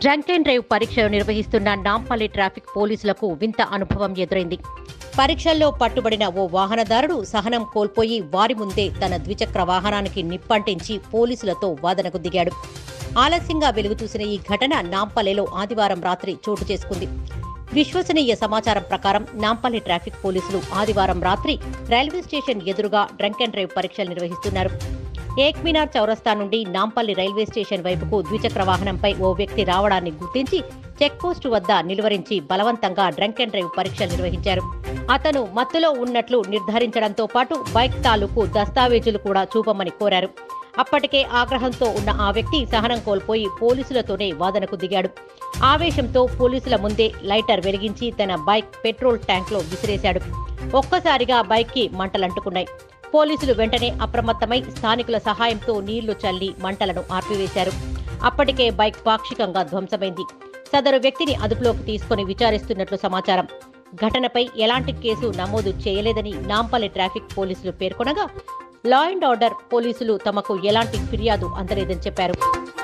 drunk and drive పరీక్షలు నిర్వహిస్తున్న Nampally traffic పోలీసులకు వింత అనుభవం ఎదురైంది పరీక్షల్లో పట్టుబడిన ఓ వాహనదారుడు సహనం కోల్పోయి వారి ముందే తన ద్విచక్ర వాహనానికి నిప్పంటించి పోలీసులతో వాదనకు దిగాడు ఆలస్యంగా వెలుగు చూసిన ఈ ఘటన నాంపల్లిలో ఆదివారం రాత్రి చోటు చేసుకుంది విశ్వసనీయ సమాచారం ప్రకారం నాంపల్లి ట్రాఫిక్ పోలీసులు ఆదివారం రాత్రి రైల్వే స్టేషన్ ఎదురుగా డ్రంక్ అండ్ డ్రైవ్ పరీక్షలు నిర్వహిస్తున్నారు ఏక్మినార్ చౌరస్తా నుండి నాంపల్లి రైల్వే స్టేషన్ వైపుకు ద్విచక్ర వాహనంపై ఓ వ్యక్తి రావడాన్ని గుర్తించి చెక్ పోస్టు వద్ద నిలువరించి బలవంతంగా డ్రంక్ అండ్ డ్రైవ్ పరీక్షలు నిర్వహించారు అతను మత్తులో ఉన్నట్లు నిర్ధారించడంతో పాటు బైక్ తాలూకు దస్తావేజులు కూడా చూపమని కోరారు అప్పటికే ఆగ్రహంతో ఉన్న ఆ వ్యక్తి సహనం కోల్పోయి పోలీసులతోనే వాదనకు దిగాడు ఆవేశంతో పోలీసుల ముందే లైటర్ వెలిగించి తన బైక్ పెట్రోల్ ట్యాంక్లో విసిరేశాడు ఒక్కసారిగా బైక్కి మంటలంటుకున్నాయి పోలీసులు వెంటనే అప్రమత్తమై స్థానికుల సహాయంతో నీళ్లు చల్లి మంటలను ఆర్పివేశారు అప్పటికే బైక్ పాక్షికంగా ధ్వంసమైంది సదరు వ్యక్తిని అదుపులోకి తీసుకుని విచారిస్తున్నట్లు సమాచారం ఘటనపై ఎలాంటి కేసు నమోదు చేయలేదని నాంపల్లి ట్రాఫిక్ పోలీసులు పేర్కొనగా లా అండ్ ఆర్డర్ పోలీసులు తమకు ఎలాంటి ఫిర్యాదు అందలేదని చెప్పారు